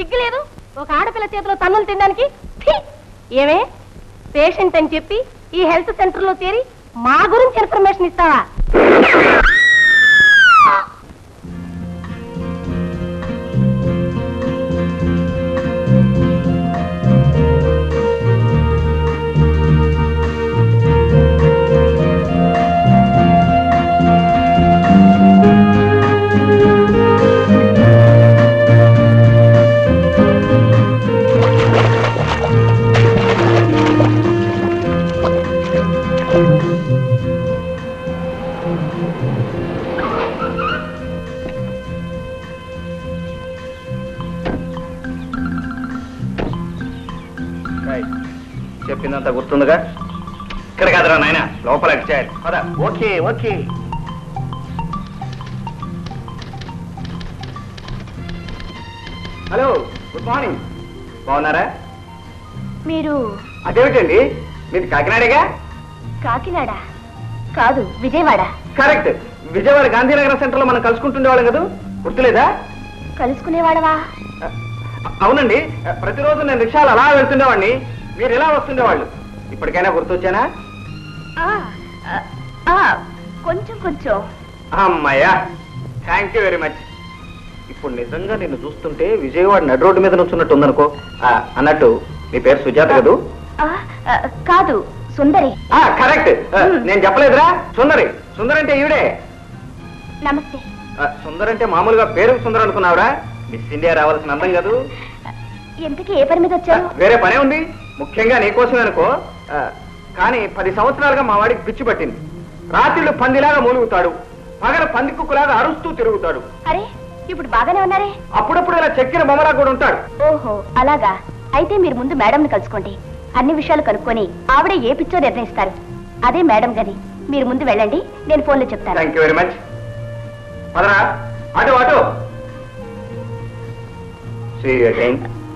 సిగ్గు లేదు ఒక ఆడపిల్ల చేతిలో తన్నులు తినడానికి ఛీ! ఏమే పేషెంట్ అని చెప్పి ఈ హెల్త్ సెంటర్ లో చేరి మా గురించి ఇన్ఫర్మేషన్ ఇస్తావా చెప్పిందంతా గుర్తుందిగా ఇక్కడ కదరా నాయన లోపల చేయాలి పద okay okay hello good morning బాగున్నారా మీరు అదేమిటండి మీది కాకినాడేగా కాకినాడ కాదు విజయవాడ కరెక్ట్ విజయవాడ గాంధీనగర్ సెంటర్ లో మనం కలుసుకుంటుండేవాళ్ళం కదా గుర్తులేదా కలుసుకునేవాడవా అవునండి ప్రతిరోజు నేను రిక్షాలు అలా వెళ్తుండేవాడిని మీరు ఇలా వస్తుండేవాళ్ళు ఇప్పటికైనా గుర్తొచ్చానా ఆ, ఆ, ఆ, కొంచెం కొంచెం అమ్మయ్యా థ్యాంక్ యూ వెరీ మచ్ ఇప్పుడు నిజంగా నిన్ను చూస్తుంటే విజయవాడ నడి రోడ్డు మీద నుంచున్నట్టు ఉందనుకో ఆ, అన్నట్టు నీ పేరు సుజాత కదూ ఆ, ఆ, కాదు సుందరి ఆ కరెక్ట్ ఆ, నేను చెప్పలేదురా సుందరి సుందరి అంటే ఈవిడే నమస్తే ఆ, సుందర్ అంటే మామూలుగా పేరు సుందర్ అనుకున్నావురా మిస్ ఇండియా రావాల్సిన అందం కదూ ఎంతకీ ఏ పని మీద ఆ, వచ్చారు వేరే పనే ఉంది ముఖ్యంగా నీకోసమే అనుకో ఆ, కానీ పది సంవత్సరాలుగా మా వాడికి పిచ్చి పట్టింది రాత్రిళ్ళు పందిలాగా మూలుగుతాడు పగల పంది కుక్కలాగా అరుస్తూ తిరుగుతాడు అరే ఇప్పుడు బాగానే ఉన్నారే అప్పుడప్పుడు ఇలా చెక్కిన బొమ్మలా కూడా ఉంటాడు ఓహో అలాగా అయితే మీరు ముందు మేడంని కలుసుకోండి అన్ని విషయాలు కనుక్కొని ఆవిడ ఏ పిచ్చో నిర్ణయిస్తారు అదే మేడం గది మీరు ముందు వెళ్ళండి నేను ఫోన్లో చెప్తాను థ్యాంక్ యూ వెరీ మచ్ పదరా అటు అటు See you again.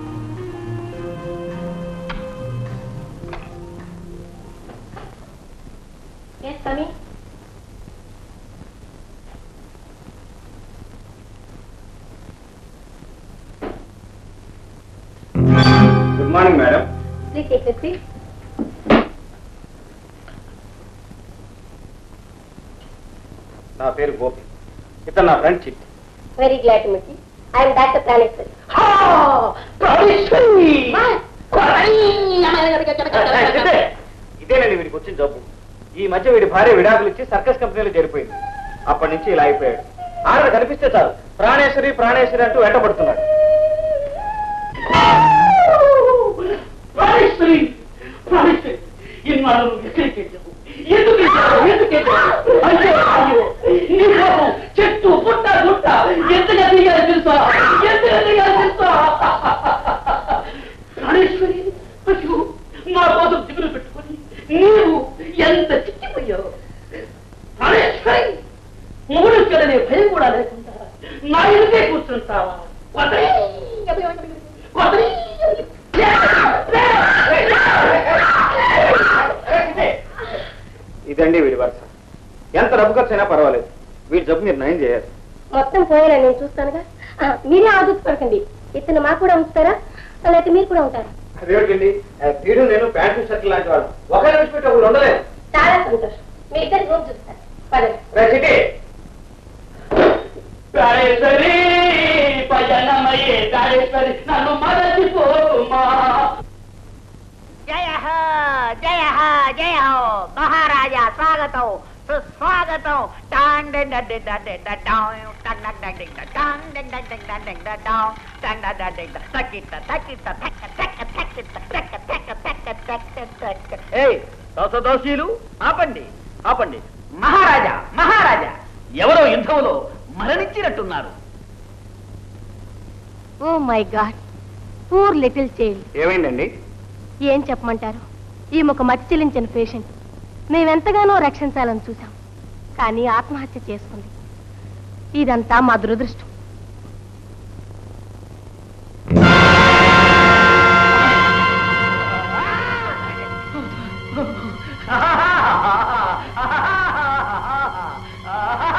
Good morning madam నా పేరు గోపి ఇతను నా friend Chitti very glad to meet I'm doctor Praneshwari ఇదేనండి వీడికి వచ్చిన జబ్బు ఈ మధ్య వీడి భార్య విడాకులు ఇచ్చి సర్కస్ కంపెనీలో చేరిపోయింది అప్పటి నుంచి ఇలా అయిపోయాడు ఆవిడ కనిపిస్తే చాలు ప్రాణేశ్వరి ప్రాణేశ్వరి అంటూ వెంటబడుతున్నాడు ప్రాణేశ్వరి ప్రాణేశ్వరి ఇన్నాళ్ళు నువ్వు ఎక్కడికి వెళ్ళావు ఎందుకు వెళ్ళావు? ఎందుకు వెళ్ళావు? అయ్యో అయ్యో నీ కోసం చెట్టు పుట్ట గుట్ట ఎంతగా దిగాలి తెలుసా ఎంతగా దిగాలి తెలుసా ప్రాణేశ్వరి అయ్యో నా కోసం దిగులు పెట్టుకొని నీవు ఎంత చిక్కిపోయావు ప్రాణేశ్వరి మూడు కదనే భయం కూడా లేకుండా నా ఎదుటే కూర్చుంటావా కొదరి కొదరి ఇదండి వీడి వరుస ఎంత డబ్బు ఖర్చు అయినా పర్వాలేదు వీడి జబ్బు మీరు నయం చేయాలి మొత్తం పోయేలా నేను చూస్తానుగా ఆ, మీరే ఆదుకోకండి ఇతను మాకు కూడా ఉంచుతారా లేకపోతే మీరు కూడా ఉంటారా అదేమిటండి ఆ, వీడు నేను ప్యాంటు షర్ట్ లాంటి వాడు ఒకరి నుంచి పెట్టి ఒకరు ఉండలేదు చాలా సంతోషం మీ ఇద్దరు రూమ్ చూస్తారు పదండి రే చిట్టి ప్రాణేశ్వరి పయనమయ్యే ప్రాణేశ్వరి నన్ను మరచిపోమా జయ హో జయ హో జయ హో మహారాజా స్వాగతం సుస్వాగతం టాంగ్ డింగ్ డింగ్ డింగ్ డింగ్ డింగ్ డాంగ్ టంగ్ డంగ్ డంగ్ డింగ్ డాంగ్ డింగ్ డంగ్ డింగ్ డంగ్ డింగ్ డాంగ్ టంగ్ డంగ్ డంగ్ డింగ్ తక్కిట తక్కిట తక్క తక్క తక్కిట తక్క తక్క తక్క తక్క తక్క ఏయ్ దోసదోషీలు ఆపండి ఆపండి మహారాజా మహారాజా ఎవరో యుద్ధంలో మరణించినట్టున్నారు oh my God poor little child ఏమైందండి ఏం చెప్పమంటారు ఈ ఒక మతి చెల్లించిన పేషెంట్ మేమెంతగానో రక్షించాలని చూసాం కానీ ఆత్మహత్య చేసుకుంది ఇదంతా మా దురదృష్టం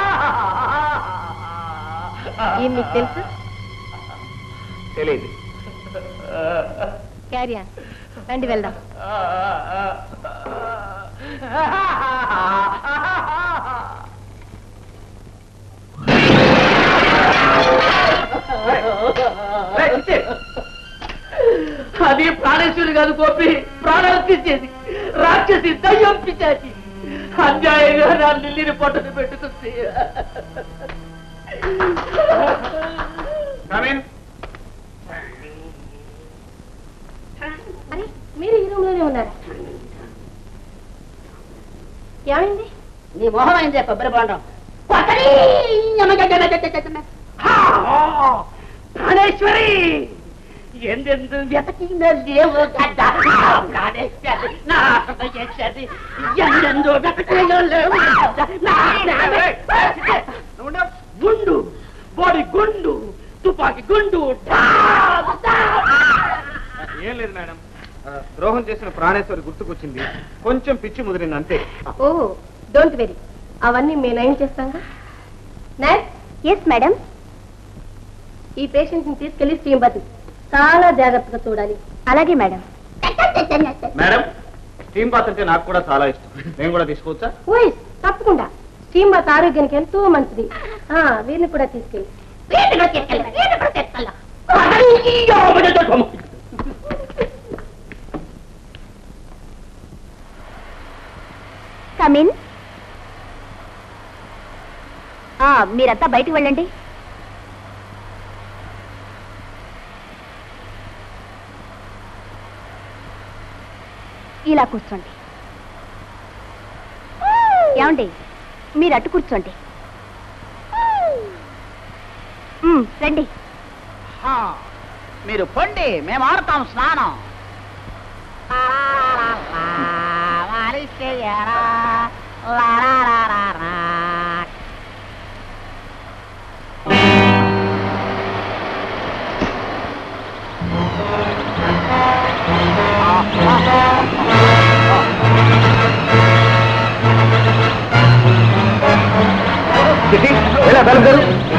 ఏం మీకు తెలుసు తెలియదు క్యారియన్ రండి వెళ్దాం అది ప్రాణేశ్వరి కాదు గోపి ప్రాణాలు తీసేది రాక్షసి దయ్యం పిచాచి అన్యాయంగా నా లిల్లిని పొట్టను పెట్టుకుంది అరే మీరు ఈ రూమ్ లోనే ఉన్నారు ఏమైంది నీ మొహం అయిందే కొబ్బరి బాండం ప్రాణేశ్వరి ఎందెందు వెతకిన లేవు కదా ప్రాణేశ్వరి నా చేసేది ఎందెందు వెతకిన లేవు కదా నా గుండు బాడీ గుండు తుపాకి గుండు ఢామ్, ఢామ్. ఏం లేదు మేడం ఆ, ద్రోహం చేసిన ప్రాణేశ్వరి గుర్తుకొచ్చింది కొంచెం పిచ్చి ముదిరింది అంతే ఓ డోంట్ వెరీ అవన్నీ మేము నయం చేస్తాంగా నైట్ ఎస్ మేడం ఈ పేషెంట్ ని తీసుకెళ్లి శ్రీమతి చాలా జాగ్రత్తగా చూడాలి అలాగే మేడం మేడం స్టీమ్ బాత్ అంటే నాకు కూడా చాలా ఇష్టం నేను కూడా తీసుకోవచ్చా ఓయ్ తప్పకుండా స్టీమ్ బాత్ ఆరోగ్యానికి ఎంతో మంచిది ఆ వీరిని కూడా తీసుకెళ్ళి కమిన్ మీరంతా బయటికి వెళ్ళండి ఇలా కూర్చోండి ఏమండి మీరు అటు కూర్చోండి మ్, రండి ఆ, మీరు పొండి మేము ఆడతాం స్నానం చిట్టి, ఎలా బయలుదేరు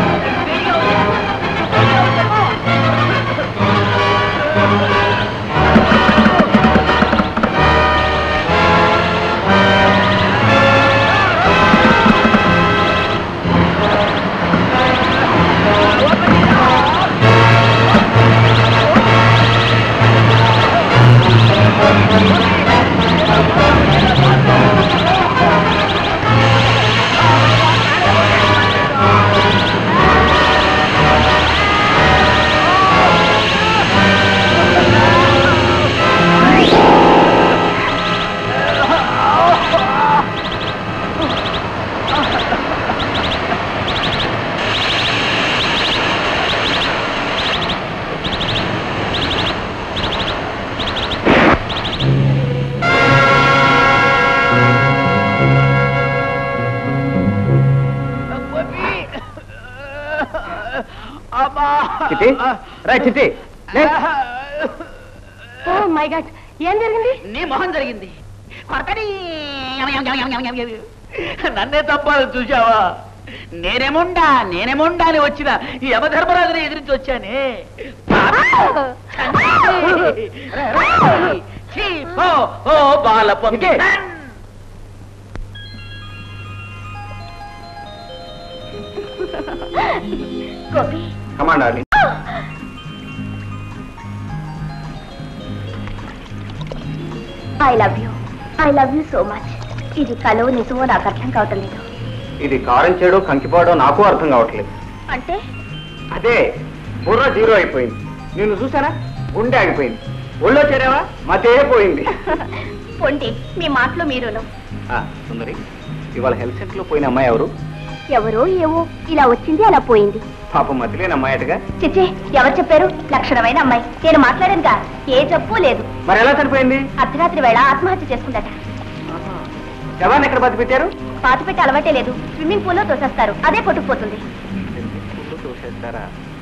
చిట్టి రైట్ చిట్టి లే. ఓ మై గాడ్ ఏం జరిగింది నీ మొహం జరిగింది కొరకని నన్నే తప్పాలని చూశావా నేనేముండా నేనేముండా అని వచ్చిన ఈ యమధర్మరాజుని ఎదిరించి వచ్చానే ఛీ, పో, ఓ బాల పొంగి. గోపి కమాండ్ ఆడి I love you I love you so much ఇది కలవు నిజమో నాకు అర్థం కావటం లేదు ఇది కారం చేయడం కంకిపోవడం నాకు అర్థం కావట్లేదు అంటే అదే బుర్ర జీరో అయిపోయింది నిన్ను చూసానా గుండె ఆగిపోయింది ఒళ్ళో చేరావా మతే పోయింది పొండి మీ మాటలో మీరును ఆ, సుందరి ఇవాళ హెల్త్ సెంటర్ లో పోయిన అమ్మాయి ఎవరు ఎవరో ఏవో ఇలా వచ్చింది అలా పోయింది పాపం మతిలేని అమ్మాయటగా చిచ్చే ఎవరు చెప్పారు లక్షణమైన అమ్మాయి నేను మాట్లాడానుగా ఏ జబ్బు లేదు మరి ఎలా చనిపోయింది అర్ధరాత్రి వేళ ఆత్మహత్య చేసుకుందట శవాన్ని ఎక్కడ బతి పెట్టారు పాతి పెట్టి అలవాటే లేదు స్విమ్మింగ్ పూల్ లో తోసేస్తారు అదే కొట్టుకుపోతుంది చూసేస్తారా